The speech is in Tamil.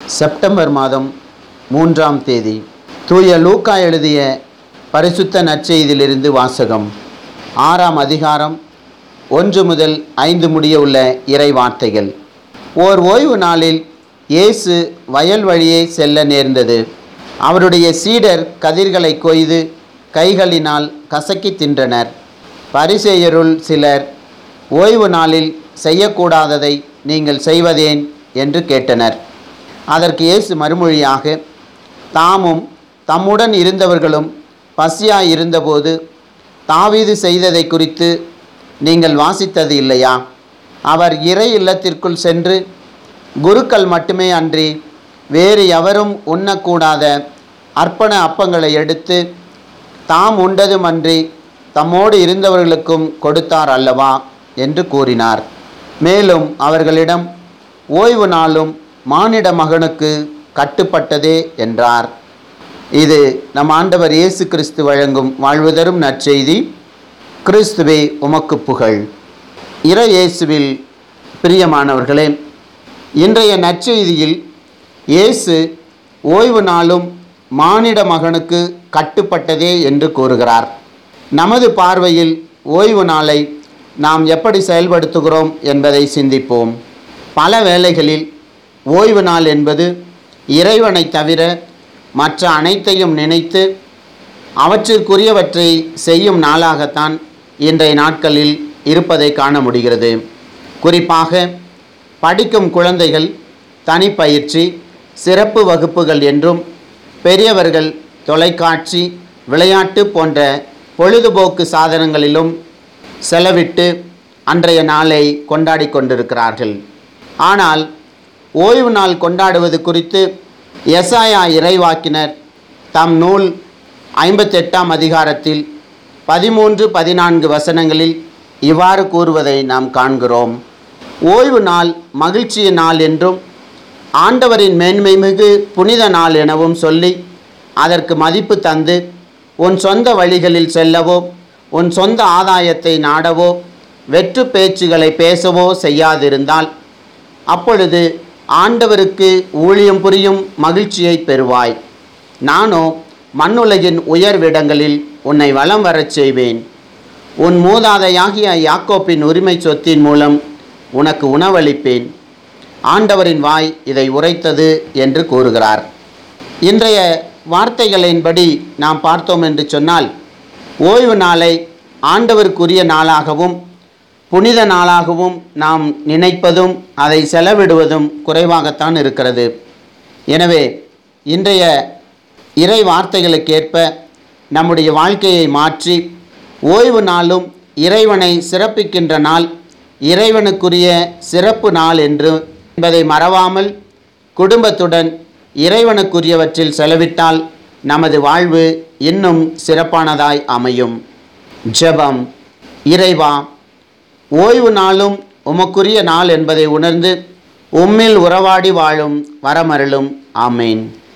செப்டம்பர் மாதம் மூன்றாம் தேதி தூய லூக்கா எழுதிய பரிசுத்த நற்செய்தியிலிருந்து வாசகம் ஆறாம் அதிகாரம் ஒன்று முதல் ஐந்து முடிய உள்ள இறை வார்த்தைகள் ஓர் ஓய்வு நாளில் இயேசு வயல் வழியே செல்ல நேர்ந்தது அவருடைய சீடர் கதிர்களை கொய்து கைகளினால் கசக்கி தின்றனர் பரிசேயருள் சிலர் ஓய்வு நாளில் செய்யக்கூடாததை நீங்கள் செய்வதேன் என்று கேட்டனர் அதற்கு இயேசு மறுமொழியாக தாமும் தம்முடன் இருந்தவர்களும் பசியாய் இருந்தபோது தாவீது செய்ததை குறித்து நீங்கள் வாசித்தது இல்லையா அவர் இறை இல்லத்திற்குள் சென்று குருக்கள் மட்டுமே அன்றி வேறு எவரும் உண்ணக்கூடாத அர்ப்பண அப்பங்களை எடுத்து தாம் உண்டதுமன்றி தம்மோடு இருந்தவர்களுக்கும் கொடுத்தார் அல்லவா என்று கூறினார் மேலும் அவர்களிடம் ஓய்வு நாளும் மானிட மகனுக்கு கட்டுப்பட்டதே என்றார் இது நம் ஆண்டவர் இயேசு கிறிஸ்து வழங்கும் வாழ்வு தரும் நற்செய்தி கிறிஸ்துவே உமக்கு புகழ் இறை இயேசுவில் பிரியமானவர்களே இன்றைய நற்செய்தியில் இயேசு ஓய்வு நாளும் மானிட மகனுக்கு கட்டுப்பட்டதே என்று கூறுகிறார் நமது பார்வையில் ஓய்வு நாளை நாம் எப்படி செயல்படுத்துகிறோம் என்பதை சிந்திப்போம் பல வேளைகளில் ஓய்வு நாள் என்பது இறைவனை தவிர மற்ற அனைத்தையும் நினைத்து அவற்றிற்குரியவற்றை செய்யும் நாளாகத்தான் இன்றைய நாட்களில் இருப்பதை காண முடிகிறது குறிப்பாக படிக்கும் குழந்தைகள் தனிப்பயிற்சி சிறப்பு வகுப்புகள் என்றும் பெரியவர்கள் தொலைக்காட்சி விளையாட்டு போன்ற பொழுதுபோக்கு சாதனங்களிலும் செலவிட்டு அன்றைய நாளை கொண்டாடி கொண்டிருக்கிறார்கள் ஆனால் ஓய்வு நாள் கொண்டாடுவது குறித்து எசாயா இறைவாக்கினர் தம் நூல் ஐம்பத்தெட்டாம் அதிகாரத்தில் பதிமூன்று பதினான்கு வசனங்களில் இவ்வாறு கூறுவதை நாம் காண்கிறோம் ஓய்வு நாள் மகிழ்ச்சியின் நாள் என்றும் ஆண்டவரின் மேன்மை மிகு புனித நாள் எனவும் சொல்லி அதற்கு மதிப்பு தந்து உன் சொந்த வழிகளில் செல்லவோ உன் சொந்த ஆதாயத்தை நாடவோ வெற்று பேச்சுகளை பேசவோ செய்யாதிருந்தால் அப்பொழுது ஆண்டவருக்கு ஊழியம் புரியும் மகிழ்ச்சியை பெறுவாய் நானோ மண்ணுலகின் உயர்விடங்களில் உன்னை வலம் வரச் செய்வேன் உன் மூதாதையாகிய யாக்கோப்பின் உரிமை சொத்தின் மூலம் உனக்கு உணவளிப்பேன் ஆண்டவரின் வாய் இதை உரைத்தது என்று கூறுகிறார் இன்றைய வார்த்தைகளின்படி நாம் பார்த்தோம் என்று சொன்னால் ஓய்வு நாளை ஆண்டவருக்குரிய நாளாகவும் புனித நாளாகவும் நாம் நினைப்பதும் அதை செலவிடுவதும் குறைவாகத்தான் இருக்கிறது எனவே இன்றைய இறை வார்த்தைகளுக்கேற்ப நம்முடைய வாழ்க்கையை மாற்றி ஓய்வு நாளும் இறைவனை சிறப்பிக்கின்ற நாள் இறைவனுக்குரிய சிறப்பு நாள் என்று என்பதை மறவாமல் குடும்பத்துடன் இறைவனுக்குரியவற்றில் செலவிட்டால் நமது வாழ்வு இன்னும் சிறப்பானதாய் அமையும் ஜெபம் இறைவா ஓய்வு நாளும் உமக்குரிய நாள் என்பதை உணர்ந்து உம்மில் உறவாடி வாழும் வரமருளும் ஆமேன்